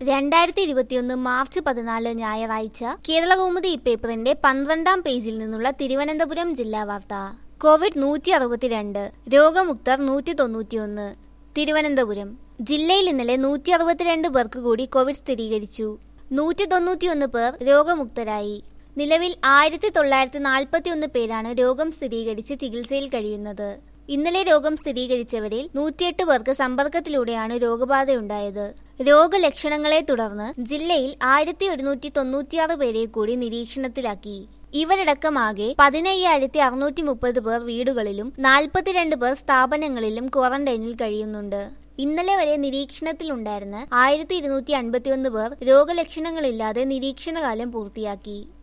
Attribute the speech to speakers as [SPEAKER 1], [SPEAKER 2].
[SPEAKER 1] രണ്ടായിരത്തി ഇരുപത്തിയൊന്ന് മാർച്ച് പതിനാല് ഞായറാഴ്ച കേരളകൗമുദി ഇപ്പേപ്പറിന്റെ പന്ത്രണ്ടാം പേജിൽ നിന്നുള്ള തിരുവനന്തപുരം ജില്ലാ വാർത്ത കോവിഡ് നൂറ്റി അറുപത്തിരണ്ട് രോഗമുക്തർ നൂറ്റി തൊണ്ണൂറ്റിയൊന്ന് തിരുവനന്തപുരം ജില്ലയിൽ ഇന്നലെ നൂറ്റി അറുപത്തിരണ്ട് പേർക്ക് കൂടി കോവിഡ് സ്ഥിരീകരിച്ചു നൂറ്റി തൊണ്ണൂറ്റിയൊന്ന് പേർ രോഗമുക്തരായി നിലവിൽ ആയിരത്തി തൊള്ളായിരത്തി നാൽപ്പത്തിയൊന്ന് പേരാണ് രോഗം സ്ഥിരീകരിച്ച് ചികിത്സയിൽ കഴിയുന്നത് ഇന്നലെ രോഗം സ്ഥിരീകരിച്ചവരിൽ നൂറ്റിയെട്ട് പേർക്ക് സമ്പർക്കത്തിലൂടെയാണ് രോഗബാധയുണ്ടായത് രോഗലക്ഷണങ്ങളെ തുടർന്ന് ജില്ലയിൽ ആയിരത്തി ഒരുന്നൂറ്റി തൊണ്ണൂറ്റിയാറ് പേരെ കൂടി നിരീക്ഷണത്തിലാക്കി ഇവരടക്കമാകെ പതിനയ്യായിരത്തി അറുന്നൂറ്റി മുപ്പത് പേർ വീടുകളിലും നാൽപ്പത്തിരണ്ട് പേർ സ്ഥാപനങ്ങളിലും ക്വാറന്റൈനിൽ കഴിയുന്നുണ്ട് ഇന്നലെ വരെ നിരീക്ഷണത്തിലുണ്ടായിരുന്ന ആയിരത്തി ഇരുന്നൂറ്റി അൻപത്തിയൊന്ന് പേർ രോഗലക്ഷണങ്ങളില്ലാതെ നിരീക്ഷണകാലം പൂർത്തിയാക്കി